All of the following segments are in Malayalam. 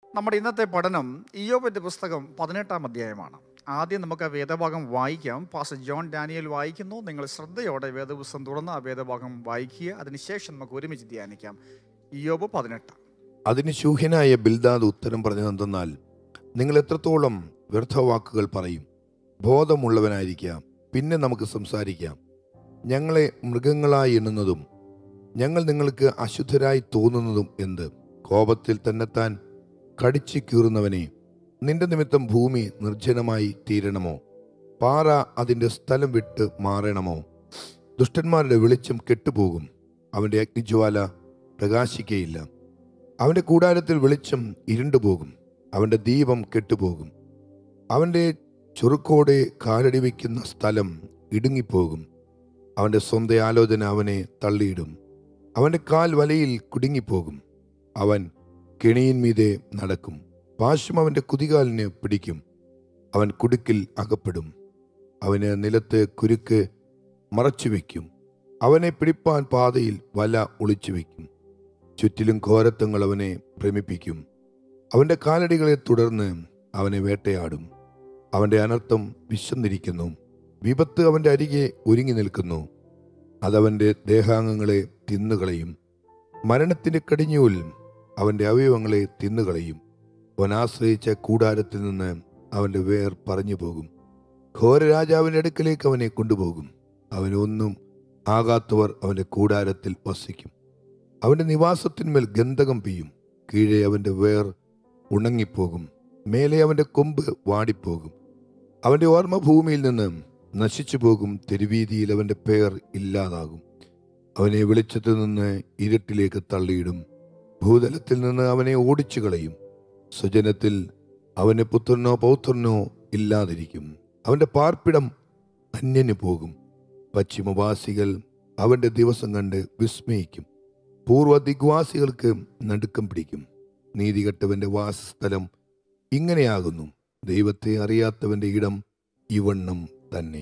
നമ്മുടെ ഇന്നത്തെ പഠനം ഇയോബിൻ്റെ പുസ്തകം പതിനെട്ടാം അധ്യായമാണ് ആദ്യം നമുക്ക് ആ വേദഭാഗം വായിക്കാം പാസ് ജോൺ ഡാനിയൽ വായിക്കുന്നു നിങ്ങൾ ശ്രദ്ധയോടെ വേദപുസ്തകം തുറന്ന് ആ വേദഭാഗം വായിക്കുക അതിനുശേഷം നമുക്ക് ഒരുമിച്ച് ധ്യാനിക്കാം ഇയോബ് പതിനെട്ട് അതിന് ശൂഹ്യനായ ബിൽദാദ് ഉത്തരം പറഞ്ഞതെന്തെന്നാൽ നിങ്ങൾ എത്രത്തോളം വ്യർത്ഥവാക്കുകൾ പറയും ബോധമുള്ളവനായിരിക്കാം പിന്നെ നമുക്ക് സംസാരിക്കാം ഞങ്ങളെ മൃഗങ്ങളായി എണ്ണുന്നതും ഞങ്ങൾ നിങ്ങൾക്ക് അശുദ്ധരായി തോന്നുന്നതും എന്ത് കോപത്തിൽ തന്നെത്താൻ കടിച്ചു കീറുന്നവനെ നിന്റെ നിമിത്തം ഭൂമി നിർജ്ജനമായി തീരണമോ പാറ അതിൻ്റെ സ്ഥലം വിട്ട് മാറണമോ ദുഷ്ടന്മാരുടെ വെളിച്ചം കെട്ടുപോകും അവൻ്റെ അഗ്നിജ്വാല പ്രകാശിക്കയില്ല അവന്റെ കൂടാരത്തിൽ വെളിച്ചം ഇരുണ്ടുപോകും അവന്റെ ദീപം കെട്ടുപോകും അവന്റെ ചുറുക്കോടെ കാലടി വയ്ക്കുന്ന സ്ഥലം ഇടുങ്ങിപ്പോകും അവന്റെ സ്വന്തം ആലോചന അവനെ തള്ളിയിടും അവന്റെ കാൽ വലയിൽ കുടുങ്ങിപ്പോകും അവൻ കെണിയിന്മീതെ നടക്കും പാശം അവന്റെ കുതികാലിന് പിടിക്കും അവൻ കുടുക്കിൽ അകപ്പെടും അവന് നിലത്ത് കുരുക്ക് മറച്ചു വയ്ക്കും അവനെ പിടിപ്പാൻ പാതയിൽ വല ഒളിച്ചു വയ്ക്കും ചുറ്റിലും ഘോരത്വങ്ങൾ അവനെ ഭ്രമിപ്പിക്കും അവന്റെ കാലടികളെ തുടർന്ന് അവനെ വേട്ടയാടും അവന്റെ അനർത്ഥം വിശന്നിരിക്കുന്നു വിപത്ത് അവന്റെ അരികെ ഒരുങ്ങി നിൽക്കുന്നു അതവന്റെ ദേഹാംഗങ്ങളെ തിന്നുകളയും മരണത്തിന്റെ കടിഞ്ഞൂൽ അവന്റെ അവയവങ്ങളെ തിന്നുകളയും അവൻ ആശ്രയിച്ച കൂടാരത്തിൽ നിന്ന് അവന്റെ വേർ പറഞ്ഞു പോകും ഘോരരാജാവിന്റെ അടുക്കലേക്ക് അവനെ കൊണ്ടുപോകും അവനൊന്നും ആകാത്തവർ അവന്റെ കൂടാരത്തിൽ വസിക്കും അവന്റെ നിവാസത്തിന്മേൽ ഗന്ധകം പെയ്യും കീഴെ അവന്റെ വേർ ഉണങ്ങിപ്പോകും മേലെ അവന്റെ കൊമ്പ് വാടിപ്പോകും അവന്റെ ഓർമ്മ ഭൂമിയിൽ നിന്ന് നശിച്ചു പോകും തെരുവീതിയിൽ അവന്റെ പേർ ഇല്ലാതാകും അവനെ വെളിച്ചത്തിൽ നിന്ന് ഇരുട്ടിലേക്ക് തള്ളിയിടും ഭൂതലത്തിൽ നിന്ന് അവനെ ഓടിച്ചു കളയും സുജനത്തിൽ അവന് പുത്രനോ പൗത്രനോ ഇല്ലാതിരിക്കും അവന്റെ പാർപ്പിടം അന്യന് പോകും പശ്ചിമവാസികൾ അവന്റെ ദിവസം കണ്ട് വിസ്മയിക്കും പൂർവ്വ ദിഗ്വാസികൾക്ക് നടുക്കം പിടിക്കും നീതികെട്ടവന്റെ വാസസ്ഥലം ഇങ്ങനെയാകുന്നു ദൈവത്തെ അറിയാത്തവന്റെ ഇടം ഇവണ്ണം തന്നെ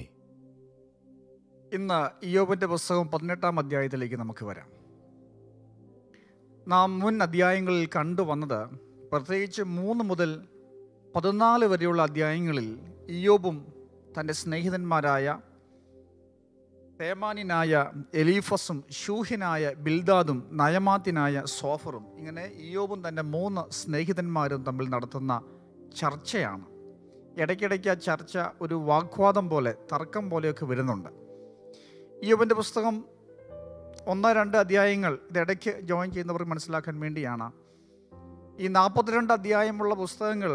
ഇന്ന് ഇയോബിൻ്റെ പുസ്തകം പതിനെട്ടാം അധ്യായത്തിലേക്ക് നമുക്ക് വരാം നാം മുൻ അധ്യായങ്ങളിൽ കണ്ടുവന്നത് പ്രത്യേകിച്ച് മൂന്ന് മുതൽ പതിനാല് വരെയുള്ള അധ്യായങ്ങളിൽ ഇയോബും തൻ്റെ സ്നേഹിതന്മാരായ തേമാനിനായ എലീഫസും ഷൂഹിനായ ബിൽദാദും നയമാത്തിനായ സോഫറും ഇങ്ങനെ ഇയോബും തൻ്റെ മൂന്ന് സ്നേഹിതന്മാരും തമ്മിൽ നടത്തുന്ന ചർച്ചയാണ് ഇടയ്ക്കിടയ്ക്ക് ആ ചർച്ച ഒരു വാഗ്വാദം പോലെ തർക്കം പോലെയൊക്കെ വരുന്നുണ്ട് ഇയോബിൻ്റെ പുസ്തകം ഒന്ന് രണ്ട് അധ്യായങ്ങൾ ഇതിടയ്ക്ക് ജോയിൻ ചെയ്യുന്നവർ മനസ്സിലാക്കാൻ വേണ്ടിയാണ് ഈ നാൽപ്പത്തിരണ്ട് അധ്യായമുള്ള പുസ്തകങ്ങൾ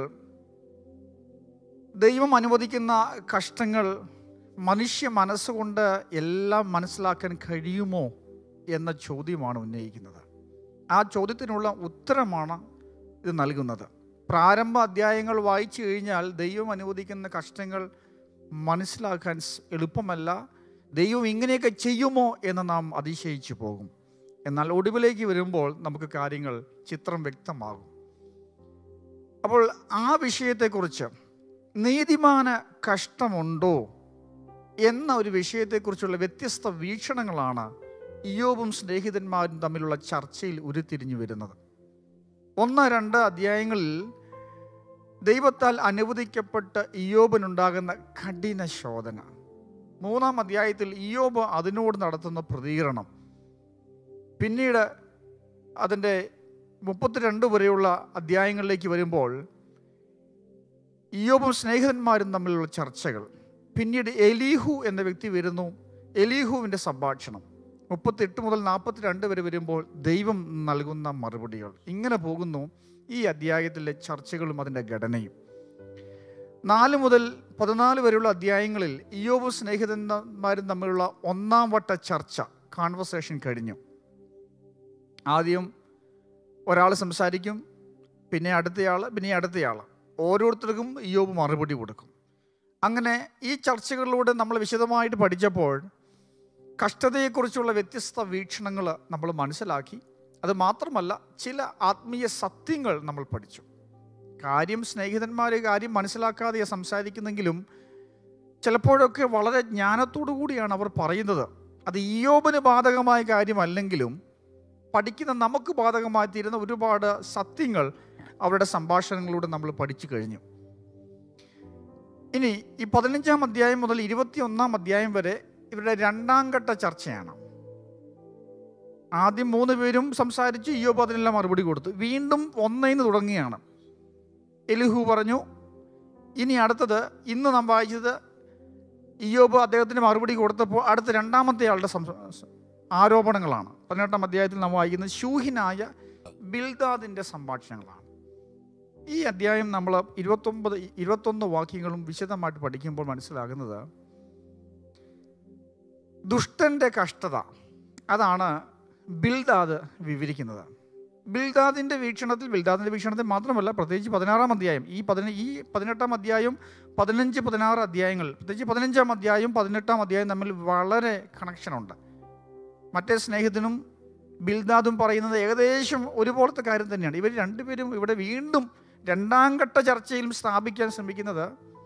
ദൈവം അനുവദിക്കുന്ന കഷ്ടങ്ങൾ മനുഷ്യ മനസ്സുകൊണ്ട് എല്ലാം മനസ്സിലാക്കാൻ കഴിയുമോ എന്ന ചോദ്യമാണ് ഉന്നയിക്കുന്നത് ആ ചോദ്യത്തിനുള്ള ഉത്തരമാണ് ഇത് നൽകുന്നത് പ്രാരംഭ അധ്യായങ്ങൾ വായിച്ചു കഴിഞ്ഞാൽ ദൈവം അനുവദിക്കുന്ന കഷ്ടങ്ങൾ മനസ്സിലാക്കാൻ സ് എളുപ്പമല്ല ദൈവം ഇങ്ങനെയൊക്കെ ചെയ്യുമോ എന്ന് നാം അതിശയിച്ചു പോകും എന്നാൽ ഒടുവിലേക്ക് വരുമ്പോൾ നമുക്ക് കാര്യങ്ങൾ ചിത്രം വ്യക്തമാകും അപ്പോൾ ആ വിഷയത്തെക്കുറിച്ച് നീതിമാന കഷ്ടമുണ്ടോ എന്ന ഒരു വിഷയത്തെക്കുറിച്ചുള്ള വ്യത്യസ്ത വീക്ഷണങ്ങളാണ് ഇയോബും സ്നേഹിതന്മാരും തമ്മിലുള്ള ചർച്ചയിൽ ഉരുത്തിരിഞ്ഞു വരുന്നത് ഒന്ന് രണ്ട് അധ്യായങ്ങളിൽ ദൈവത്താൽ അനുവദിക്കപ്പെട്ട ഇയോബിനുണ്ടാകുന്ന കഠിന ശോധന മൂന്നാം അധ്യായത്തിൽ ഇയോബ് അതിനോട് നടത്തുന്ന പ്രതികരണം പിന്നീട് അതിൻ്റെ മുപ്പത്തിരണ്ട് വരെയുള്ള അധ്യായങ്ങളിലേക്ക് വരുമ്പോൾ ഇയോബും സ്നേഹിതന്മാരും തമ്മിലുള്ള ചർച്ചകൾ പിന്നീട് എലീഹു എന്ന വ്യക്തി വരുന്നു എലീഹുവിൻ്റെ സംഭാഷണം മുപ്പത്തെട്ട് മുതൽ നാൽപ്പത്തിരണ്ട് വരെ വരുമ്പോൾ ദൈവം നൽകുന്ന മറുപടികൾ ഇങ്ങനെ പോകുന്നു ഈ അധ്യായത്തിലെ ചർച്ചകളും അതിൻ്റെ ഘടനയും നാല് മുതൽ പതിനാല് വരെയുള്ള അധ്യായങ്ങളിൽ ഇയോബും സ്നേഹിതന്മാരും തമ്മിലുള്ള ഒന്നാം വട്ട ചർച്ച കോൺവെർസേഷൻ കഴിഞ്ഞു ആദ്യം ഒരാൾ സംസാരിക്കും പിന്നെ അടുത്തയാൾ പിന്നെ അടുത്തയാൾ ഓരോരുത്തർക്കും ഇയോബ് മറുപടി കൊടുക്കും അങ്ങനെ ഈ ചർച്ചകളിലൂടെ നമ്മൾ വിശദമായിട്ട് പഠിച്ചപ്പോൾ കഷ്ടതയെക്കുറിച്ചുള്ള വ്യത്യസ്ത വീക്ഷണങ്ങൾ നമ്മൾ മനസ്സിലാക്കി അത് മാത്രമല്ല ചില ആത്മീയ സത്യങ്ങൾ നമ്മൾ പഠിച്ചു കാര്യം സ്നേഹിതന്മാർ കാര്യം മനസ്സിലാക്കാതെ സംസാരിക്കുന്നെങ്കിലും ചിലപ്പോഴൊക്കെ വളരെ ജ്ഞാനത്തോടു കൂടിയാണ് അവർ പറയുന്നത് അത് ഇയോബിന് ബാധകമായ കാര്യമല്ലെങ്കിലും പഠിക്കുന്ന നമുക്ക് ബാധകമായി തീരുന്ന ഒരുപാട് സത്യങ്ങൾ അവരുടെ സംഭാഷണങ്ങളിലൂടെ നമ്മൾ പഠിച്ചു കഴിഞ്ഞു ഇനി ഈ പതിനഞ്ചാം അധ്യായം മുതൽ ഇരുപത്തി ഒന്നാം അധ്യായം വരെ ഇവരുടെ രണ്ടാം ഘട്ട ചർച്ചയാണ് ആദ്യം മൂന്ന് പേരും സംസാരിച്ച് ഇയോബ് അതിനെല്ലാം മറുപടി കൊടുത്തു വീണ്ടും ഒന്നേന്ന് തുടങ്ങുകയാണ് എലിഹു പറഞ്ഞു ഇനി അടുത്തത് ഇന്ന് നാം വായിച്ചത് ഇയോബ് അദ്ദേഹത്തിന് മറുപടി കൊടുത്തപ്പോൾ അടുത്ത രണ്ടാമത്തെ ആളുടെ സംസ- ആരോപണങ്ങളാണ് പതിനെട്ടാം അധ്യായത്തിൽ നാം വായിക്കുന്നത് ശൂഹിനായ ബിൽദാദിൻ്റെ സംഭാഷണങ്ങളാണ് ഈ അധ്യായം നമ്മൾ ഇരുപത്തൊമ്പത് ഇരുപത്തൊന്ന് വാക്യങ്ങളും വിശദമായിട്ട് പഠിക്കുമ്പോൾ മനസ്സിലാകുന്നത് ദുഷ്ടൻ്റെ കഷ്ടത അതാണ് ബിൽദാദ് വിവരിക്കുന്നത് ബിൽദാദിൻ്റെ വീക്ഷണത്തിൽ ബിൽദാദിൻ്റെ വീക്ഷണത്തിൽ മാത്രമല്ല പ്രത്യേകിച്ച് പതിനാറാം അധ്യായം ഈ പതിന ഈ പതിനെട്ടാം അധ്യായം പതിനഞ്ച് പതിനാറ് അധ്യായങ്ങൾ പ്രത്യേകിച്ച് പതിനഞ്ചാം അധ്യായം പതിനെട്ടാം അധ്യായം തമ്മിൽ വളരെ കണക്ഷനുണ്ട് മറ്റേ സ്നേഹത്തിനും ബിൽദാദും പറയുന്നത് ഏകദേശം ഒരുപോലത്തെ കാര്യം തന്നെയാണ് ഇവർ രണ്ടുപേരും ഇവിടെ വീണ്ടും രണ്ടാം ഘട്ട ചർച്ചയിലും സ്ഥാപിക്കാൻ ശ്രമിക്കുന്നത്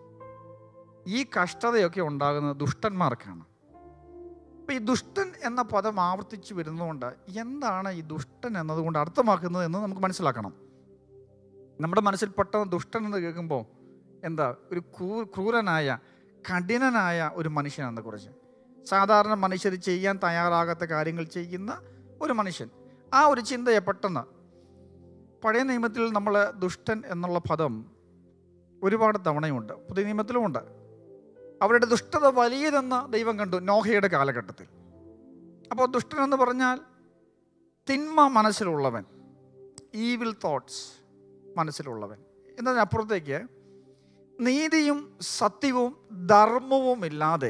ഈ കഷ്ടതയൊക്കെ ഉണ്ടാകുന്നത് ദുഷ്ടന്മാർക്കാണ് അപ്പം ഈ ദുഷ്ടൻ എന്ന പദം ആവർത്തിച്ച് വരുന്നതുകൊണ്ട് എന്താണ് ഈ ദുഷ്ടൻ എന്നതുകൊണ്ട് അർത്ഥമാക്കുന്നത് എന്ന് നമുക്ക് മനസ്സിലാക്കണം നമ്മുടെ മനസ്സിൽ പെട്ടെന്ന് ദുഷ്ടൻ എന്ന് കേൾക്കുമ്പോൾ എന്താ ഒരു ക്രൂ ക്രൂരനായ കഠിനനായ ഒരു മനുഷ്യനെന്ന് കുറിച്ച് സാധാരണ മനുഷ്യർ ചെയ്യാൻ തയ്യാറാകാത്ത കാര്യങ്ങൾ ചെയ്യുന്ന ഒരു മനുഷ്യൻ ആ ഒരു ചിന്തയെ പെട്ടെന്ന് പഴയ നിയമത്തിൽ നമ്മൾ ദുഷ്ടൻ എന്നുള്ള പദം ഒരുപാട് തവണയുണ്ട് പുതിയ നിയമത്തിലുമുണ്ട് അവരുടെ ദുഷ്ടത വലിയതെന്ന് ദൈവം കണ്ടു നോഹയുടെ കാലഘട്ടത്തിൽ അപ്പോൾ ദുഷ്ടൻ എന്ന് പറഞ്ഞാൽ തിന്മ മനസ്സിലുള്ളവൻ ഈവിൽ തോട്ട്സ് മനസ്സിലുള്ളവൻ എന്നതിനപ്പുറത്തേക്ക് നീതിയും സത്യവും ധർമ്മവും ഇല്ലാതെ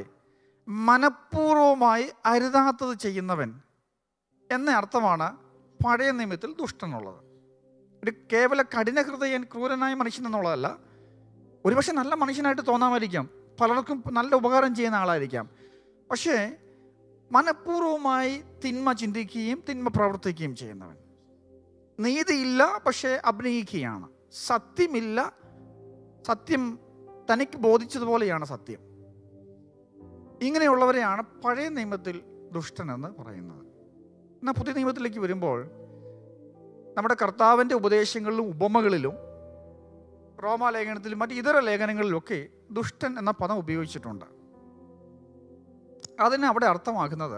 മനഃപൂർവമായി അരുതാത്തത് ചെയ്യുന്നവൻ എന്ന അർത്ഥമാണ് പഴയ നിയമത്തിൽ ദുഷ്ടനുള്ളത് ഒരു കേവല കഠിന ഹൃദയൻ ക്രൂരനായ മനുഷ്യൻ എന്നുള്ളതല്ല ഒരുപക്ഷെ നല്ല മനുഷ്യനായിട്ട് തോന്നാമായിരിക്കാം പലർക്കും നല്ല ഉപകാരം ചെയ്യുന്ന ആളായിരിക്കാം പക്ഷേ മനഃപൂർവമായി തിന്മ ചിന്തിക്കുകയും തിന്മ പ്രവർത്തിക്കുകയും ചെയ്യുന്നവൻ നീതിയില്ല പക്ഷേ അഭിനയിക്കുകയാണ് സത്യമില്ല സത്യം തനിക്ക് ബോധിച്ചതുപോലെയാണ് സത്യം ഇങ്ങനെയുള്ളവരെയാണ് പഴയ നിയമത്തിൽ ദുഷ്ടനെന്ന് പറയുന്നത് എന്നാൽ പുതിയ നിയമത്തിലേക്ക് വരുമ്പോൾ നമ്മുടെ കർത്താവിൻ്റെ ഉപദേശങ്ങളിലും ഉപമകളിലും റോമാലേഖനത്തിലും മറ്റ് ഇതര ലേഖനങ്ങളിലൊക്കെ ദുഷ്ടൻ എന്ന പദം ഉപയോഗിച്ചിട്ടുണ്ട് അതിന് അവിടെ അർത്ഥമാക്കുന്നത്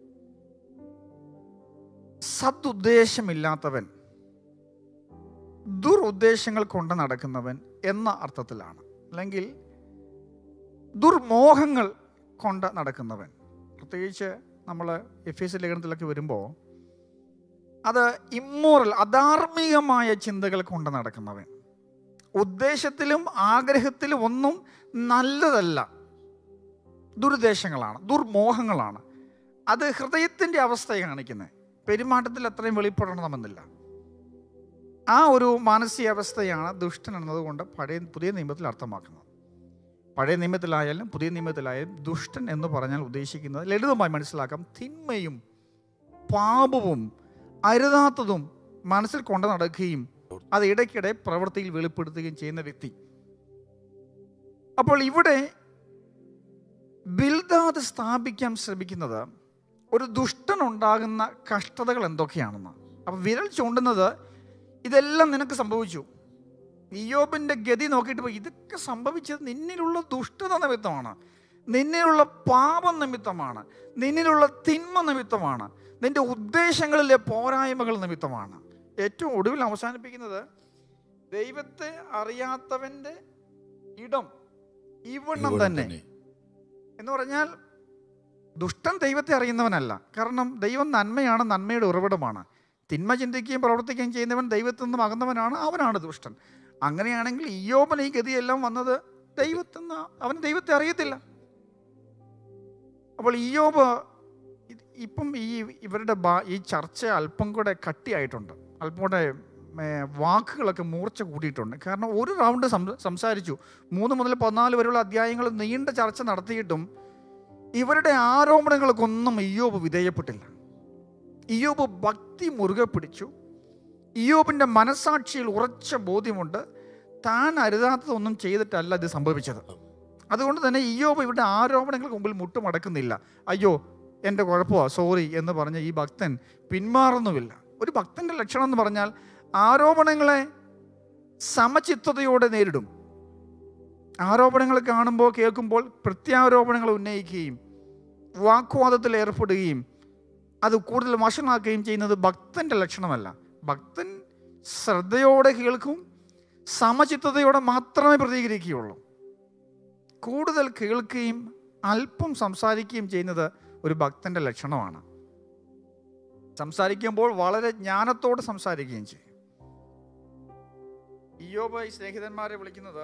സദുദ്ദേശമില്ലാത്തവൻ ദുരുദ്ദേശങ്ങൾ കൊണ്ട് നടക്കുന്നവൻ എന്ന അർത്ഥത്തിലാണ് അല്ലെങ്കിൽ ദുർമോഹങ്ങൾ കൊണ്ട് നടക്കുന്നവൻ പ്രത്യേകിച്ച് നമ്മൾ എഫ് എസ് ലേഖനത്തിലൊക്കെ വരുമ്പോൾ അത് ഇമ്മോറൽ അധാർമികമായ ചിന്തകൾ കൊണ്ട് നടക്കുന്നവൻ ഉദ്ദേശത്തിലും ആഗ്രഹത്തിലും ഒന്നും നല്ലതല്ല ദുരുദ്ദേശങ്ങളാണ് ദുർമോഹങ്ങളാണ് അത് ഹൃദയത്തിൻ്റെ അവസ്ഥയെ കാണിക്കുന്നത് പെരുമാറ്റത്തിൽ അത്രയും വെളിപ്പെടണമെന്നില്ല ആ ഒരു മാനസികാവസ്ഥയാണ് ദുഷ്ടൻ എന്നതുകൊണ്ട് പഴയ പുതിയ നിയമത്തിൽ അർത്ഥമാക്കുന്നത് പഴയ നിയമത്തിലായാലും പുതിയ നിയമത്തിലായാലും ദുഷ്ടൻ എന്ന് പറഞ്ഞാൽ ഉദ്ദേശിക്കുന്നത് ലളിതമായി മനസ്സിലാക്കാം തിന്മയും പാപവും അരുതാത്തതും മനസ്സിൽ കൊണ്ടു നടക്കുകയും അത് ഇടയ്ക്കിടെ പ്രവൃത്തിയിൽ വെളിപ്പെടുത്തുകയും ചെയ്യുന്ന വ്യക്തി അപ്പോൾ ഇവിടെ ബിൽദാദ് സ്ഥാപിക്കാൻ ശ്രമിക്കുന്നത് ഒരു ദുഷ്ടൻ ഉണ്ടാകുന്ന കഷ്ടതകൾ എന്തൊക്കെയാണെന്ന് അപ്പോൾ വിരൽ ചൂണ്ടുന്നത് ഇതെല്ലാം നിനക്ക് സംഭവിച്ചു ഇയോബിൻ്റെ ഗതി നോക്കിയിട്ട് പോയി ഇതൊക്കെ സംഭവിച്ചത് നിന്നിലുള്ള ദുഷ്ടത നിമിത്തമാണ് നിന്നിലുള്ള പാപം നിമിത്തമാണ് നിന്നിലുള്ള തിന്മ നിമിത്തമാണ് നിന്റെ ഉദ്ദേശങ്ങളിലെ പോരായ്മകൾ നിമിത്തമാണ് ഏറ്റവും ഒടുവിൽ അവസാനിപ്പിക്കുന്നത് ദൈവത്തെ അറിയാത്തവൻ്റെ ഇടം ഇവണ്ണം തന്നെ എന്ന് പറഞ്ഞാൽ ദുഷ്ടൻ ദൈവത്തെ അറിയുന്നവനല്ല കാരണം ദൈവം നന്മയാണ് നന്മയുടെ ഉറവിടമാണ് തിന്മ ചിന്തിക്കുകയും പ്രവർത്തിക്കുകയും ചെയ്യുന്നവൻ ദൈവത്തിൽ നിന്നും അകന്നവനാണ് അവനാണ് ദുഷ്ടൻ അങ്ങനെയാണെങ്കിൽ ഇയോബൻ ഈ ഗതിയെല്ലാം വന്നത് ദൈവത്തിൽ നിന്ന് അവൻ ദൈവത്തെ അറിയത്തില്ല അപ്പോൾ ഇയോബ് ഇത് ഇപ്പം ഈ ഇവരുടെ ബാ- ഈ ചർച്ച അല്പം കൂടെ കട്ടിയായിട്ടുണ്ട് അല്പം കൂടെ ഏ, വാക്കുകളൊക്കെ മൂർച്ച കൂട്ടിയിട്ടുണ്ട് കാരണം ഒരു റൗണ്ട് സം- സംസാരിച്ചു മൂന്ന് മുതൽ പതിനാല് വരെയുള്ള അധ്യായങ്ങൾ നീണ്ട ചർച്ച നടത്തിയിട്ടും ഇവരുടെ ആരോപണങ്ങൾക്കൊന്നും ഇയോബ് വിധേയപ്പെട്ടില്ല ഇയോബ് ഭക്തി മുറുകെ പിടിച്ചു ഇയോബിൻ്റെ മനസാക്ഷിയിൽ ഉറച്ച ബോധ്യമുണ്ട് താൻ അരുതാത്തതൊന്നും ചെയ്തിട്ടല്ല ഇത് സംഭവിച്ചത് അതുകൊണ്ട് തന്നെ ഇയോബ് ഇവിടെ ആരോപണങ്ങൾക്ക് മുമ്പിൽ മുട്ടുമടക്കുന്നില്ല അയ്യോ എൻ്റെ കുഴപ്പമാണ് സോറി എന്ന് പറഞ്ഞ ഈ ഭക്തൻ പിന്മാറുന്നുമില്ല ഒരു ഭക്തൻ്റെ ലക്ഷണം എന്ന് പറഞ്ഞാൽ ആരോപണങ്ങളെ സമചിത്തതയോടെ നേരിടും ആരോപണങ്ങൾ കാണുമ്പോൾ കേൾക്കുമ്പോൾ പ്രത്യാരോപണങ്ങൾ ഉന്നയിക്കുകയും വാഗ്വാദത്തിൽ ഏർപ്പെടുകയും അത് കൂടുതൽ വഷളാക്കുകയും ചെയ്യുന്നത് ഭക്തൻ്റെ ലക്ഷണമല്ല ഭക്തൻ ശ്രദ്ധയോടെ കേൾക്കും സമചിത്തതയോടെ മാത്രമേ പ്രതികരിക്കുകയുള്ളൂ കൂടുതൽ കേൾക്കുകയും അല്പം സംസാരിക്കുകയും ചെയ്യുന്നത് ഒരു ഭക്തൻ്റെ ലക്ഷണമാണ് സംസാരിക്കുമ്പോൾ വളരെ ജ്ഞാനത്തോടെ സംസാരിക്കുകയും ചെയ്യും ഇയോബ് ഈ സ്നേഹിതന്മാരെ വിളിക്കുന്നത്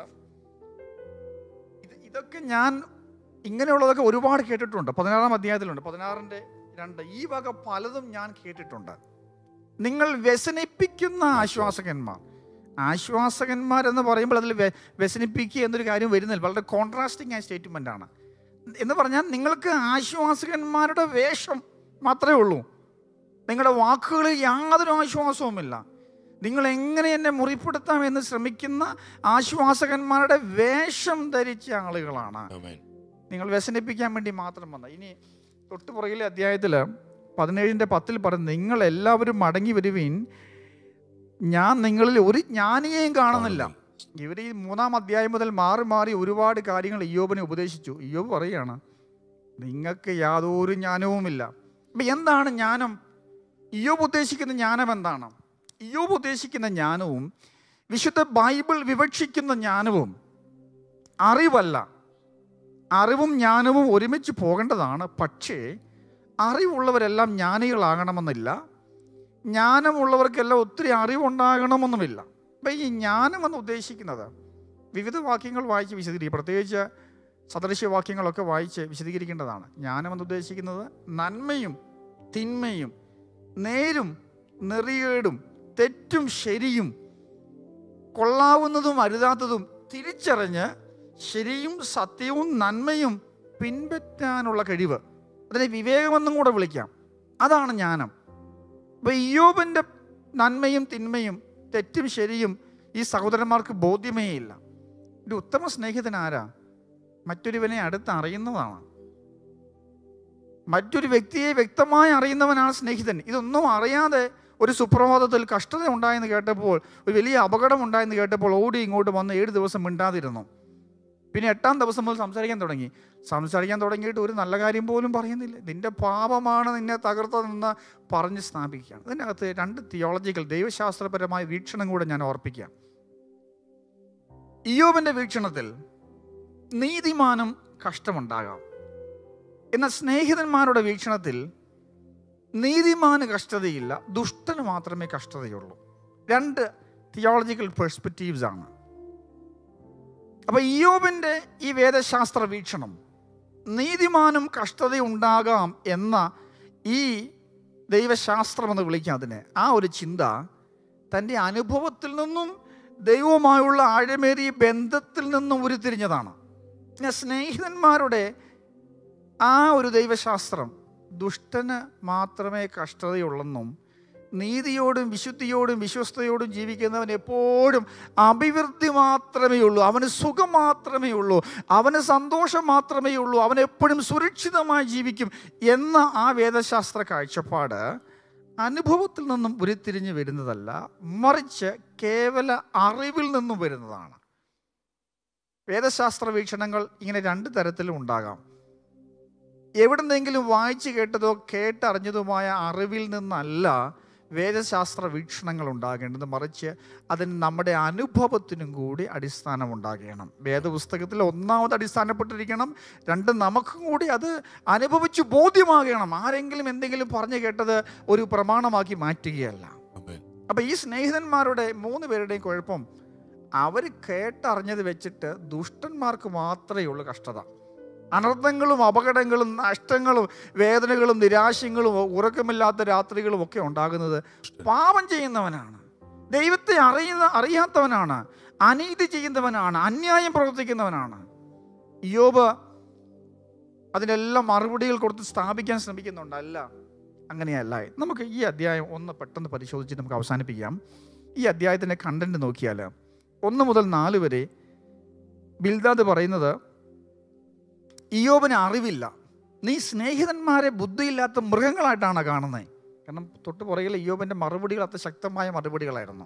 ഇത് ഇതൊക്കെ ഞാൻ ഇങ്ങനെയുള്ളതൊക്കെ ഒരുപാട് കേട്ടിട്ടുണ്ട് പതിനാറാം അധ്യായത്തിലുണ്ട് പതിനാറിൻ്റെ രണ്ട് ഈ വക പലതും ഞാൻ കേട്ടിട്ടുണ്ട് നിങ്ങൾ വ്യസനിപ്പിക്കുന്ന ആശ്വാസകന്മാർ ആശ്വാസകന്മാർ എന്ന് പറയുമ്പോൾ അതിൽ വ്യ- വ്യസനിപ്പിക്കുക എന്നൊരു കാര്യം വരുന്നില്ല വളരെ കോൺട്രാസ്റ്റിംഗ് ആയ സ്റ്റേറ്റ്മെൻ്റ് ആണ് എന്ന് പറഞ്ഞാൽ നിങ്ങൾക്ക് ആശ്വാസകന്മാരുടെ വേഷം മാത്രമേ ഉള്ളൂ നിങ്ങളുടെ വാക്കുകളിൽ യാതൊരു ആശ്വാസവുമില്ല നിങ്ങൾ എങ്ങനെ എന്നെ മുറിപ്പെടുത്താം എന്ന് ശ്രമിക്കുന്ന ആശ്വാസകന്മാരുടെ വേഷം ധരിച്ച ആളുകളാണ് ആമേൻ നിങ്ങൾ വ്യസനിപ്പിക്കാൻ വേണ്ടി മാത്രം വന്ന ഇനി തൊട്ട് പുറകിലെ അധ്യായത്തിൽ പതിനേഴിൻ്റെ പത്തിൽ പറയുന്നത് നിങ്ങൾ എല്ലാവരും മടങ്ങി വരുവീൻ ഞാൻ നിങ്ങളിൽ ഒരു ജ്ഞാനിയെയും കാണുന്നില്ല ഇവർ ഈ മൂന്നാം അധ്യായം മുതൽ മാറി മാറി ഒരുപാട് കാര്യങ്ങൾ ഇയ്യോബിനെ ഉപദേശിച്ചു ഇയ്യോബ് പറയുകയാണ് നിങ്ങൾക്ക് യാതൊരു ജ്ഞാനവുമില്ല അപ്പം എന്താണ് ജ്ഞാനം ഇയ്യോബ് ഉദ്ദേശിക്കുന്ന ജ്ഞാനം എന്താണ് ഇയ്യോബ് ഉദ്ദേശിക്കുന്ന ജ്ഞാനവും വിശുദ്ധ ബൈബിൾ വിവക്ഷിക്കുന്ന ജ്ഞാനവും അറിവല്ല അറിവും ജ്ഞാനവും ഒരുമിച്ച് പോകേണ്ടതാണ് പക്ഷേ അറിവുള്ളവരെല്ലാം ജ്ഞാനികളാകണമെന്നില്ല ജ്ഞാനമുള്ളവർക്കെല്ലാം ഒത്തിരി അറിവുണ്ടാകണമെന്നുമില്ല അപ്പം ഈ ജ്ഞാനം എന്ന് ഉദ്ദേശിക്കുന്നത് വിവിധ വാക്യങ്ങൾ വായിച്ച് വിശദീകരിക്കും പ്രത്യേകിച്ച് സദൃശ്യവാക്യങ്ങളൊക്കെ വായിച്ച് വിശദീകരിക്കേണ്ടതാണ് ജ്ഞാനം എന്ന് ഉദ്ദേശിക്കുന്നത് നന്മയും തിന്മയും നേരും നെറികേടും തെറ്റും ശരിയും കൊള്ളാവുന്നതും അരുതാത്തതും തിരിച്ചറിഞ്ഞ് ശരിയും സത്യവും നന്മയും പിൻപറ്റാനുള്ള കഴിവ് അതിനെ വിവേകമെന്നും കൂടെ വിളിക്കാം അതാണ് ജ്ഞാനം അപ്പോൾ ഇയോബിൻ്റെ നന്മയും തിന്മയും തെറ്റും ശരിയും ഈ സഹോദരന്മാർക്ക് ബോധ്യമേ ഇല്ല ഒരു ഉത്തമ സ്നേഹിതൻ ആരാ മറ്റൊരുവനെ അടുത്ത് അറിയുന്നതാണ് മറ്റൊരു വ്യക്തിയെ വ്യക്തമായി അറിയുന്നവനാണ് സ്നേഹിതൻ ഇതൊന്നും അറിയാതെ ഒരു സുപ്രഭാതത്തിൽ കഷ്ടത ഉണ്ടായെന്ന് കേട്ടപ്പോൾ ഒരു വലിയ അപകടം ഉണ്ടായെന്ന് കേട്ടപ്പോൾ ഓടി ഇങ്ങോട്ട് വന്ന് ഏഴ് ദിവസം മിണ്ടാതിരുന്നു പിന്നെ എട്ടാം ദിവസം മുതൽ സംസാരിക്കാൻ തുടങ്ങി സംസാരിക്കാൻ തുടങ്ങിയിട്ട് ഒരു നല്ല കാര്യം പോലും പറയുന്നില്ല നിന്റെ പാപമാണ് നിന്നെ തകർത്തതെന്ന് പറഞ്ഞ് സ്ഥാപിക്കുകയാണ് ഇതിനകത്ത് രണ്ട് തിയോളജിക്കൽ ദൈവശാസ്ത്രപരമായ വീക്ഷണം കൂടെ ഞാൻ ഓർപ്പിക്കാം ഇയോബിൻ്റെ വീക്ഷണത്തിൽ നീതിമാനം കഷ്ടമുണ്ടാകാം എന്നാൽ സ്നേഹിതന്മാരുടെ വീക്ഷണത്തിൽ നീതിമാന് കഷ്ടതയില്ല ദുഷ്ടന് മാത്രമേ കഷ്ടതയുള്ളൂ രണ്ട് തിയോളജിക്കൽ പെർസ്പെക്റ്റീവ്സ് ആണ് അപ്പൊ ഇയോബിന്റെ ഈ വേദശാസ്ത്ര വീക്ഷണം നീതിമാനും കഷ്ടതയുണ്ടാകാം എന്ന ഈ ദൈവശാസ്ത്രം എന്ന് വിളിക്കാം അതിനെ ആ ഒരു ചിന്ത തൻ്റെ അനുഭവത്തിൽ നിന്നും ദൈവവുമായുള്ള ആഴമേറിയ ബന്ധത്തിൽ നിന്നും ഉരുത്തിരിഞ്ഞതാണ് പിന്നെ സ്നേഹിതന്മാരുടെ ആ ഒരു ദൈവശാസ്ത്രം ദുഷ്ടന് മാത്രമേ കഷ്ടതയുള്ളെന്നും നീതിയോടും വിശുദ്ധിയോടും വിശ്വസ്തയോടും ജീവിക്കുന്നവൻ എപ്പോഴും അഭിവൃദ്ധി മാത്രമേ ഉള്ളൂ അവന് സുഖം മാത്രമേ ഉള്ളൂ അവന് സന്തോഷം മാത്രമേ ഉള്ളൂ അവൻ എപ്പോഴും സുരക്ഷിതമായി ജീവിക്കും എന്ന ആ വേദശാസ്ത്ര കാഴ്ചപ്പാട് അനുഭവത്തിൽ നിന്നും ഉരുത്തിരിഞ്ഞ് വരുന്നതല്ല മറിച്ച് കേവല അറിവിൽ നിന്നും വരുന്നതാണ് വേദശാസ്ത്ര വീക്ഷണങ്ങൾ ഇങ്ങനെ രണ്ട് തരത്തിലും ഉണ്ടാകാം എവിടുന്നെങ്കിലും വായിച്ചു കേട്ടതോ കേട്ടറിഞ്ഞതുമായ അറിവിൽ നിന്നല്ല വേദശാസ്ത്ര വീക്ഷണങ്ങൾ ഉണ്ടാകേണ്ടത് മറിച്ച് അതിന് നമ്മുടെ അനുഭവത്തിനും കൂടി അടിസ്ഥാനം ഉണ്ടാകണം വേദപുസ്തകത്തിൽ ഒന്നാമത് അടിസ്ഥാനപ്പെട്ടിരിക്കണം രണ്ട് നമുക്കും കൂടി അത് അനുഭവിച്ച് ബോധ്യമാകണം ആരെങ്കിലും എന്തെങ്കിലും പറഞ്ഞു കേട്ടത് ഒരു പ്രമാണമാക്കി മാറ്റുകയല്ല ആമേൻ അപ്പം ഈ സ്നേഹിതന്മാരുടെ മൂന്ന് പേരുടെയും കുഴപ്പം അവർ കേട്ടറിഞ്ഞത് വെച്ചിട്ട് ദുഷ്ടന്മാർക്ക് മാത്രമേ ഉള്ളൂ കഷ്ടത അനർത്ഥങ്ങളും അപകടങ്ങളും നഷ്ടങ്ങളും വേദനകളും നിരാശങ്ങളും ഉറക്കമില്ലാത്ത രാത്രികളും ഒക്കെ ഉണ്ടാകുന്നത് പാപം ചെയ്യുന്നവനാണ് ദൈവത്തെ അറിയുന്ന അറിയാത്തവനാണ് അനീതി ചെയ്യുന്നവനാണ് അന്യായം പ്രവർത്തിക്കുന്നവനാണ് യോബ് അതിനെല്ലാം മറുപടികൾ കൊടുത്ത് സ്ഥാപിക്കാൻ ശ്രമിക്കുന്നുണ്ട് അല്ല അങ്ങനെയല്ല നമുക്ക് ഈ അധ്യായം ഒന്ന് പെട്ടെന്ന് പരിശോധിച്ച് നമുക്ക് അവസാനിപ്പിക്കാം ഈ അധ്യായത്തിൻ്റെ കണ്ടന്റ് നോക്കിയാൽ ഒന്ന് മുതൽ നാല് വരെ ബിൽദാദ് പറയുന്നത് ഇയോബിന് അറിവില്ല നീ സ്നേഹിതന്മാരെ ബുദ്ധിയില്ലാത്ത മൃഗങ്ങളായിട്ടാണ് കാണുന്നത് കാരണം തൊട്ട് പുറകിൽ ഇയോബിൻ്റെ മറുപടികൾ അത്ര ശക്തമായ മറുപടികളായിരുന്നു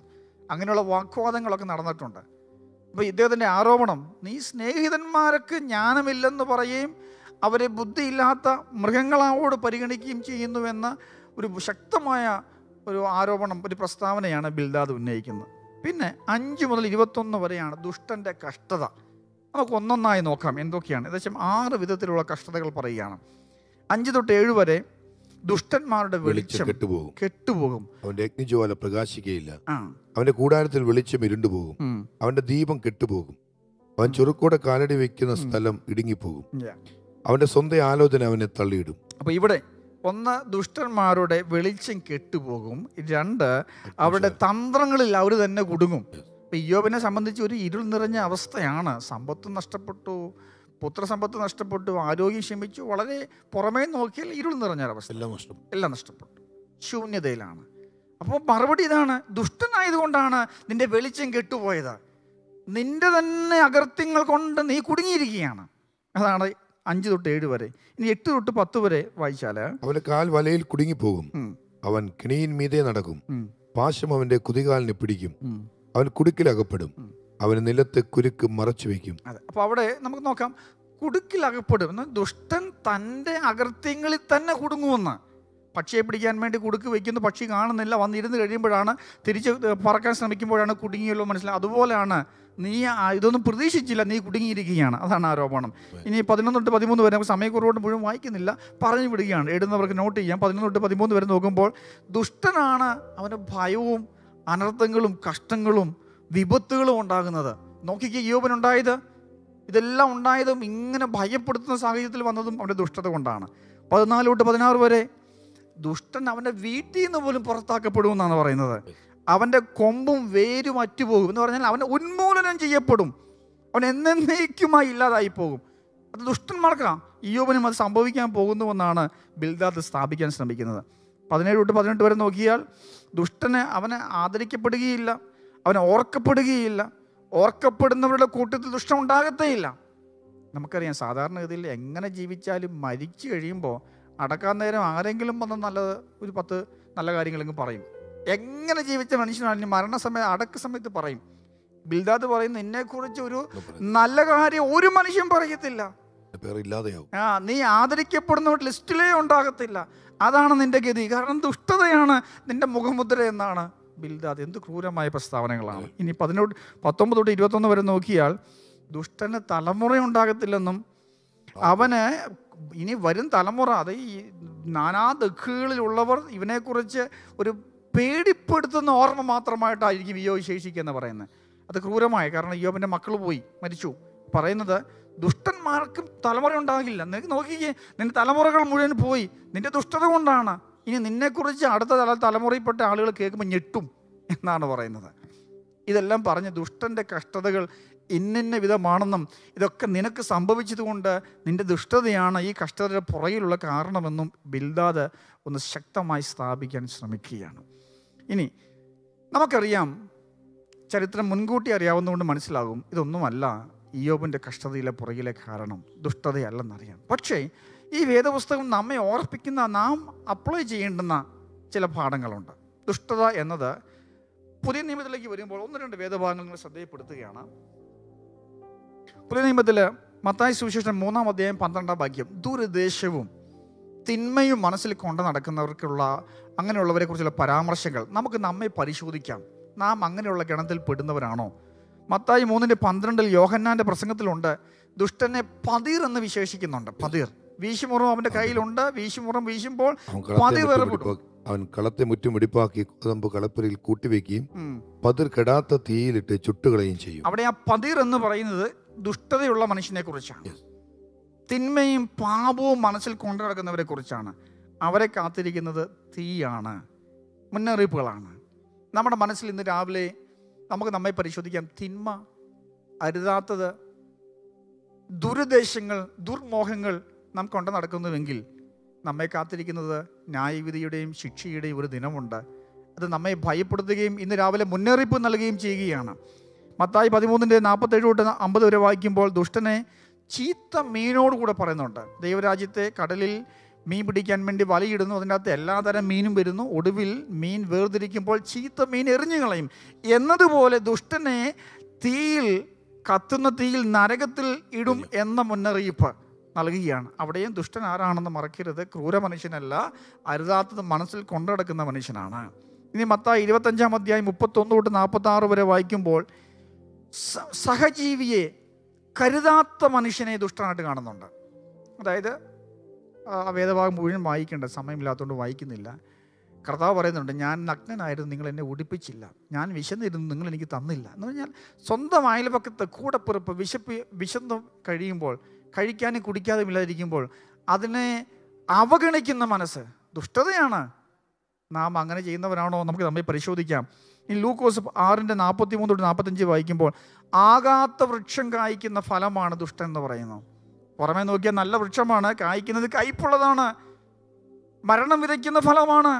അങ്ങനെയുള്ള വാഗ്വാദങ്ങളൊക്കെ നടന്നിട്ടുണ്ട് അപ്പോൾ ഇദ്ദേഹത്തിൻ്റെ ആരോപണം നീ സ്നേഹിതന്മാർക്ക് ജ്ഞാനമില്ലെന്ന് പറയുകയും അവരെ ബുദ്ധിയില്ലാത്ത മൃഗങ്ങളോട് പരിഗണിക്കുകയും ചെയ്യുന്നുവെന്ന ഒരു ശക്തമായ ഒരു ആരോപണം ഒരു പ്രസ്താവനയാണ് ബിൽദാദ് ഉന്നയിക്കുന്നത് പിന്നെ അഞ്ച് മുതൽ ഇരുപത്തൊന്ന് വരെയാണ് ദുഷ്ടൻ്റെ കഷ്ടത നമുക്ക് ഒന്നൊന്നായി നോക്കാം എന്തൊക്കെയാണ് ഏകദേശം ആറ് വിധത്തിലുള്ള കഷ്ടതകൾ പറയുകയാണ് അഞ്ച് തൊട്ട് ഏഴ് വരെ ദുഷ്ടന്മാരുടെ വെളിച്ചം വെളിച്ചം കെട്ടുപോകും കെട്ടുപോകും അവന്റെ അഗ്നിജ്വാല പ്രകാശിക്കയില്ല ആ അവന്റെ കൂടാരത്തിൽ വെളിച്ചം ഇരുണ്ടുപോകും ഉം. അവന്റെ ദീപം കെട്ടുപോകും അവൻ ചുരുക്കോടെ കാലടി വെക്കുന്ന ഉം. സ്ഥലം ഇടുങ്ങിപ്പോകും Yeah. അവന്റെ സ്വന്തം ആലോചന അവനെ തള്ളിയിടും അപ്പോൾ ഇവിടെ ഒന്ന് ദുഷ്ടന്മാരുടെ വെളിച്ചം കെട്ടുപോകും രണ്ട് അവരുടെ തന്ത്രങ്ങളിൽ അവർ തന്നെ കുടുങ്ങും ഇപ്പം ഇയ്യോബിനെ സംബന്ധിച്ച് ഒരു ഇരുൾ നിറഞ്ഞ അവസ്ഥയാണ് സമ്പത്ത് നഷ്ടപ്പെട്ടു പുത്രസമ്പത്ത് നഷ്ടപ്പെട്ടു ആരോഗ്യം ക്ഷമിച്ചു വളരെ പുറമേ നോക്കിയാൽ ഇരുൾ നിറഞ്ഞ അവസ്ഥ എല്ലാം നഷ്ടം എല്ലാം നഷ്ടപ്പെട്ടു ശൂന്യതയിലാണ് അപ്പോൾ മറുപടി ഇതാണ് ദുഷ്ടനായതുകൊണ്ടാണ് നിന്റെ വെളിച്ചം കെട്ടുപോയത് നിന്റെ തന്നെ അകൃത്യങ്ങൾ കൊണ്ട് നീ കുടുങ്ങിയിരിക്കുകയാണ് അതാണ് അഞ്ച് തൊട്ട് ഏഴ് വരെ ഇനി എട്ട് തൊട്ട് പത്ത് വരെ വായിച്ചാൽ അവന്റെ കാൽ വലയിൽ കുടുങ്ങിപ്പോകും ഉം, അവൻ കിണിയിൻ മീതെ നടക്കും ഉം, പാശം അവന്റെ കുതികാലിനെ പിടിക്കും ഉം. അവൻ കുടുക്കിലകപ്പെടും ഉം. അവന് നിലത്ത് കുരുക്ക് മറച്ചു വെക്കും അതെ അപ്പോൾ അവിടെ നമുക്ക് നോക്കാം കുടുക്കിൽ അകപ്പെടും എന്ന് ദുഷ്ടൻ തൻ്റെ അകൃത്യങ്ങളിൽ തന്നെ കുടുങ്ങുമെന്ന് പക്ഷിയെ പിടിക്കാൻ വേണ്ടി കുടുക്ക് വയ്ക്കുന്നു പക്ഷി കാണുന്നില്ല വന്നിരുന്ന് കഴിയുമ്പോഴാണ് തിരിച്ച് പറക്കാൻ ശ്രമിക്കുമ്പോഴാണ് കുടുങ്ങിയല്ലോ മനസ്സിലായി അതുപോലെയാണ് നീ ആ- ഇതൊന്നും പ്രതീക്ഷിച്ചില്ല നീ കുടുങ്ങിയിരിക്കുകയാണ് അതാണ് ആരോപണം ഇനി പതിനൊന്ന് തൊട്ട് പതിമൂന്ന് വരെ നമുക്ക് സമയക്കുറവോട് മുഴുവൻ വായിക്കുന്നില്ല പറഞ്ഞു വിടുകയാണ് എഴുതുന്നവർക്ക് നോട്ട് ചെയ്യാം പതിനൊന്ന് തൊട്ട് പതിമൂന്ന് വരെ നോക്കുമ്പോൾ ദുഷ്ടനാണ് അവന് ഭയവും അനർത്ഥങ്ങളും കഷ്ടങ്ങളും വിപത്തുകളും ഉണ്ടാകുന്നത് നോക്കിക്കേ യോബനുണ്ടായത് ഇതെല്ലാം ഉണ്ടായതും ഇങ്ങനെ ഭയപ്പെടുത്തുന്ന സാഹചര്യത്തിൽ വന്നതും അവൻ്റെ ദുഷ്ടത കൊണ്ടാണ് പതിനാല് തൊട്ട് പതിനാറ് വരെ ദുഷ്ടൻ അവൻ്റെ വീട്ടിൽ നിന്ന് പോലും പുറത്താക്കപ്പെടുമെന്നാണ് പറയുന്നത് അവൻ്റെ കൊമ്പും വേരും അറ്റുപോകും എന്ന് പറഞ്ഞാൽ അവൻ ഉന്മൂലനം ചെയ്യപ്പെടും അവൻ എന്നേക്കുമായി ഇല്ലാതായി പോകും അത് ദുഷ്ടന്മാർക്കാണ് ഇയോബനും അത് സംഭവിക്കാൻ പോകുന്നുവെന്നാണ് ബിൽദാദ് സ്ഥാപിക്കാൻ ശ്രമിക്കുന്നത് പതിനേഴ് തൊട്ട് പതിനെട്ട് വരെ നോക്കിയാൽ ദുഷ്ടന് അവനെ ആദരിക്കപ്പെടുകയില്ല അവനെ ഓർക്കപ്പെടുകയില്ല ഓർക്കപ്പെടുന്നവരുടെ കൂട്ടത്തിൽ ദുഷ്ടം ഉണ്ടാകത്തേയില്ല നമുക്കറിയാം സാധാരണഗതിയിൽ എങ്ങനെ ജീവിച്ചാലും മരിച്ചു കഴിയുമ്പോൾ അടക്കാൻ നേരം ആരെങ്കിലും വന്ന് നല്ലത് ഒരു പത്ത് നല്ല കാര്യങ്ങളെങ്കിൽ പറയും എങ്ങനെ ജീവിച്ച മനുഷ്യനാണെങ്കിലും മരണസമയം അടക്ക സമയത്ത് പറയും ബിൽദാദ് പറയുന്ന എന്നെക്കുറിച്ച് ഒരു നല്ല കാര്യം ഒരു മനുഷ്യൻ പറയത്തില്ല പേരില്ലാതെയാവും ആ നീ ആദരിക്കപ്പെടുന്നവർ ലിസ്റ്റിലേ ഉണ്ടാകത്തില്ല അതാണ് നിന്റെ ഗതി കാരണം ദുഷ്ടതയാണ് നിന്റെ മുഖമുദ്ര എന്നാണ് ബിൽദാദ് എന്ത് ക്രൂരമായ പ്രസ്താവനകളാണ് ഇനി പതിനോട്ട് പത്തൊമ്പത് തൊട്ട് ഇരുപത്തൊന്ന് വരെ നോക്കിയാൽ ദുഷ്ടന് തലമുറ ഉണ്ടാകത്തില്ലെന്നും അവന് ഇനി വരും തലമുറ അത് ഈ നാനാ ദുഃഖുകളിലുള്ളവർ ഇവനെക്കുറിച്ച് ഒരു പേടിപ്പെടുത്തുന്ന ഓർമ്മ മാത്രമായിട്ടായിരിക്കും ഇയോ ശേഷിക്കുക എന്ന് പറയുന്നത് അത് ക്രൂരമായ കാരണം ഇയോബിൻ്റെ മക്കൾ പോയി മരിച്ചു പറയുന്നത് ദുഷ്ടന്മാർക്കും തലമുറ ഉണ്ടാകില്ല നിനക്ക് നോക്കിക്കേ നിന്റെ തലമുറകൾ മുഴുവൻ പോയി നിന്റെ ദുഷ്ടത കൊണ്ടാണ് ഇനി നിന്നെക്കുറിച്ച് അടുത്ത തല തലമുറയിൽപ്പെട്ട ആളുകൾ കേൾക്കുമ്പോൾ ഞെട്ടും എന്നാണ് പറയുന്നത് ഇതെല്ലാം പറഞ്ഞ് ദുഷ്ടൻ്റെ കഷ്ടതകൾ ഇന്നിന്ന വിധമാണെന്നും ഇതൊക്കെ നിനക്ക് സംഭവിച്ചതുകൊണ്ട് നിന്റെ ദുഷ്ടതയാണ് ഈ കഷ്ടതയുടെ പുറകിലുള്ള കാരണമെന്നും ബിൽദാദ് ഒന്ന് ശക്തമായി സ്ഥാപിക്കാൻ ശ്രമിക്കുകയാണ് ഇനി നമുക്കറിയാം ചരിത്രം മുൻകൂട്ടി അറിയാവുന്നതുകൊണ്ട് മനസ്സിലാകും ഇതൊന്നുമല്ല ഇയോബിൻ്റെ കഷ്ടതയിലെ പുറകിലെ കാരണം ദുഷ്ടതയല്ലെന്നറിയാം പക്ഷേ ഈ വേദപുസ്തകം നമ്മെ ഓർപ്പിക്കുന്ന നാം അപ്ലൈ ചെയ്യേണ്ടുന്ന ചില പാഠങ്ങളുണ്ട് ദുഷ്ടത എന്നത് പുതിയ നിയമത്തിലേക്ക് വരുമ്പോൾ ഒന്ന് രണ്ട് വേദഭാഗങ്ങൾ നിങ്ങൾ ശ്രദ്ധയപ്പെടുത്തുകയാണ് പുതിയ നിയമത്തിൽ മത്തായി സുവിശേഷം മൂന്നാം അധ്യായം പന്ത്രണ്ടാം വാക്യം ദുരുദ്ദേശവും തിന്മയും മനസ്സിൽ കൊണ്ട് നടക്കുന്നവർക്കുള്ള അങ്ങനെയുള്ളവരെ കുറിച്ചുള്ള പരാമർശങ്ങൾ നമുക്ക് നമ്മെ പരിശോധിക്കാം നാം അങ്ങനെയുള്ള ഗണത്തിൽ പെടുന്നവരാണോ മത്തായി മൂന്നിൻ്റെ പന്ത്രണ്ടിൽ യോഹന്നാൻ്റെ പ്രസംഗത്തിലുണ്ട് ദുഷ്ടനെ പതിർ എന്ന് വിശേഷിക്കുന്നുണ്ട് പതിർ വീശുമുറം അവൻ്റെ കയ്യിലുണ്ട് വീശുമുറം വീശുമ്പോൾ അവൻ പതി കളത്തെ വേറെ മുറ്റും വെടിപ്പാക്കി- അവൻ കളത്തെ മുറ്റും വെടിപ്പാക്കി കൊതമ്പ് കളപ്പുരയിൽ കൂട്ടിവെക്കുകയും ഉം, പതിർ കെടാത്ത തീയിലിട്ട് ചുട്ടുകളയും ചെയ്യും അവിടെ ആ പതിർ എന്ന് പറയുന്നത് ദുഷ്ടതയുള്ള മനുഷ്യനെ കുറിച്ചാണ് Yes. തിന്മയും പാപവും മനസ്സിൽ കൊണ്ടു നടക്കുന്നവരെ കുറിച്ചാണ് അവരെ കാത്തിരിക്കുന്നത് തീയാണ് മുന്നറിയിപ്പുകളാണ് നമ്മുടെ മനസ്സിൽ ഇന്ന് രാവിലെ നമുക്ക് നമ്മെ പരിശോധിക്കാം തിന്മ അരുതാത്തത് ദുരുദ്ദേശങ്ങൾ ദുർമോഹങ്ങൾ നാം കൊണ്ടു നടക്കുന്നുവെങ്കിൽ നമ്മെ കാത്തിരിക്കുന്നത് ന്യായവിധിയുടെയും ശിക്ഷയുടെയും ഒരു ദിനമുണ്ട് അത് നമ്മെ ഭയപ്പെടുത്തുകയും ഇന്ന് രാവിലെ മുന്നറിയിപ്പ് നൽകുകയും ചെയ്യുകയാണ് മത്തായി പതിമൂന്നിൻ്റെ നാൽപ്പത്തേഴ് തൊട്ട് അമ്പത് വരെ വായിക്കുമ്പോൾ ദുഷ്ടനെ ചീത്ത മീനോട് കൂടെ പറയുന്നുണ്ട് ദൈവരാജ്യത്തെ കടലിൽ മീൻ പിടിക്കാൻ വേണ്ടി വലയിടുന്നു അതിൻ്റെ അകത്ത് എല്ലാതരം മീനും വരുന്നു ഒടുവിൽ മീൻ വേർതിരിക്കുമ്പോൾ ചീത്ത മീൻ എറിഞ്ഞു കളയും എന്നതുപോലെ ദുഷ്ടനെ തീയിൽ കത്തുന്ന തീയിൽ നരകത്തിൽ ഇടും എന്ന മുന്നറിയിപ്പ് നൽകുകയാണ് അവിടെയും ദുഷ്ടൻ ആരാണെന്ന് മറക്കരുത് ക്രൂര മനുഷ്യനല്ല അരുതാത്തത് മനസ്സിൽ കൊണ്ടുനടക്കുന്ന മനുഷ്യനാണ് ഇനി മത്തായി ഇരുപത്തഞ്ചാം അധ്യായം മുപ്പത്തൊന്ന് തൊട്ട് നാൽപ്പത്തി ആറ് വരെ വായിക്കുമ്പോൾ സ- സഹജീവിയെ കരുതാത്ത മനുഷ്യനെ ദുഷ്ടനായിട്ട് കാണുന്നുണ്ട് അതായത് ആ വേദഭാഗം മുഴുവൻ വായിക്കേണ്ട സമയമില്ലാത്തതുകൊണ്ട് വായിക്കുന്നില്ല കർത്താവ് പറയുന്നുണ്ട് ഞാൻ നഗ്നനായിരുന്നു നിങ്ങൾ എന്നെ ഉടുപ്പിച്ചില്ല ഞാൻ വിശന്നിരുന്നു നിങ്ങൾ എനിക്ക് തന്നില്ല എന്ന് പറഞ്ഞാൽ സ്വന്തം അയൽപക്കത്ത് കൂടപ്പിറപ്പ് വിശപ്പ് വിശന്ന് കഴിയുമ്പോൾ കഴിക്കാനും കുടിക്കാതെ ഇല്ലാതിരിക്കുമ്പോൾ അതിനെ അവഗണിക്കുന്ന മനസ്സ് ദുഷ്ടതയാണ് നാം അങ്ങനെ ചെയ്യുന്നവരാണോ നമുക്ക് നമ്മെ പരിശോധിക്കാം ഈ ലൂക്കോസ് ആറിൻ്റെ നാൽപ്പത്തി മൂന്ന് തൊട്ട് നാൽപ്പത്തഞ്ച് വായിക്കുമ്പോൾ ആകാത്ത വൃക്ഷം കായ്ക്കുന്ന ഫലമാണ് ദുഷ്ടൻ എന്ന് പറയുന്നു പുറമേ നോക്കിയാൽ നല്ല വൃക്ഷമാണ് കായ്ക്കുന്നത് കയ്പുള്ളതാണ് മരണം വിതയ്ക്കുന്ന ഫലമാണ്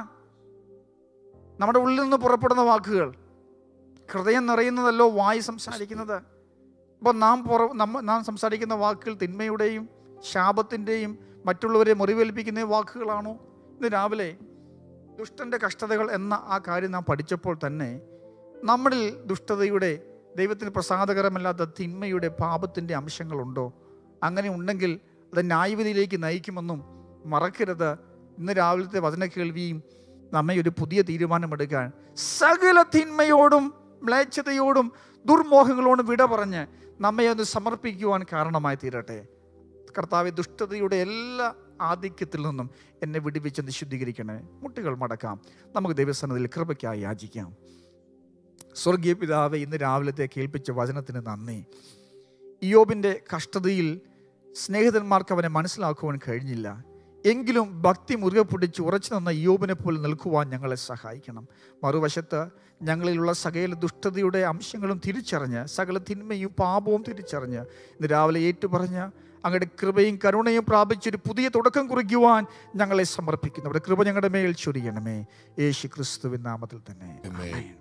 നമ്മുടെ ഉള്ളിൽ നിന്ന് പുറപ്പെടുന്ന വാക്കുകൾ ഹൃദയം നിറയുന്നതല്ലോ വായി സംസാരിക്കുന്നത് അപ്പോൾ നാം പുറ നമ്മ നാം സംസാരിക്കുന്ന വാക്കുകൾ തിന്മയുടെയും ശാപത്തിൻ്റെയും മറ്റുള്ളവരെ മുറിവേൽപ്പിക്കുന്ന വാക്കുകളാണോ ഇന്ന് രാവിലെ ദുഷ്ടൻ്റെ കഷ്ടതകൾ എന്ന ആ കാര്യം നാം പഠിച്ചപ്പോൾ തന്നെ നമ്മളിൽ ദുഷ്ടതയുടെ ദൈവത്തിന് പ്രസാദകരമല്ലാത്ത തിന്മയുടെ പാപത്തിൻ്റെ അംശങ്ങളുണ്ടോ അങ്ങനെ ഉണ്ടെങ്കിൽ അത് ന്യായവിധിയിലേക്ക് നയിക്കുമെന്നും മറക്കരുത് ഇന്ന് രാവിലത്തെ വചന കേൾവിയും നമ്മെ ഒരു പുതിയ തീരുമാനമെടുക്കാൻ സകല തിന്മയോടും മ്ലേച്ഛതയോടും ദുർമോഹങ്ങളോടും വിട പറഞ്ഞ് നമ്മെ ഒന്ന് സമർപ്പിക്കുവാൻ കാരണമായി തീരട്ടെ കർത്താവ് ദുഷ്ടതയുടെ എല്ലാ ആധിക്യത്തിൽ നിന്നും എന്നെ വിടുവിച്ചെന്ന് ശുദ്ധീകരിക്കണേ മുട്ടുകൾ മടക്കാം നമുക്ക് ദൈവസന്നതിൽ കൃപയ്ക്കായി യാചിക്കാം സ്വർഗീയ പിതാവെ ഇന്ന് രാവിലത്തെ കേൾപ്പിച്ച വചനത്തിന് നന്ദി ഇയോബിൻ്റെ കഷ്ടതയിൽ സ്നേഹിതന്മാർക്ക് അവനെ മനസ്സിലാക്കുവാൻ കഴിഞ്ഞില്ല എങ്കിലും ഭക്തി മുറുകെ പിടിച്ച് ഉറച്ചു നിന്ന യോബിനെ പോലെ നിൽക്കുവാൻ ഞങ്ങളെ സഹായിക്കണം മറുവശത്ത് ഞങ്ങളിലുള്ള സകല ദുഷ്ടതയുടെ അംശങ്ങളും തിരിച്ചറിഞ്ഞ് സകല തിന്മയും പാപവും തിരിച്ചറിഞ്ഞ് ഇന്ന് രാവിലെ ഏറ്റുപറഞ്ഞ് അങ്ങയുടെ കൃപയും കരുണയും പ്രാപിച്ചൊരു പുതിയ തുടക്കം കുറിക്കുവാൻ ഞങ്ങളെ സമർപ്പിക്കുന്നു അവിടെ കൃപ ഞങ്ങളുടെ മേൽ ചൊരിയണമേ യേശു ക്രിസ്തുവിൻ നാമത്തിൽ തന്നെ Amen. ആമേൻ.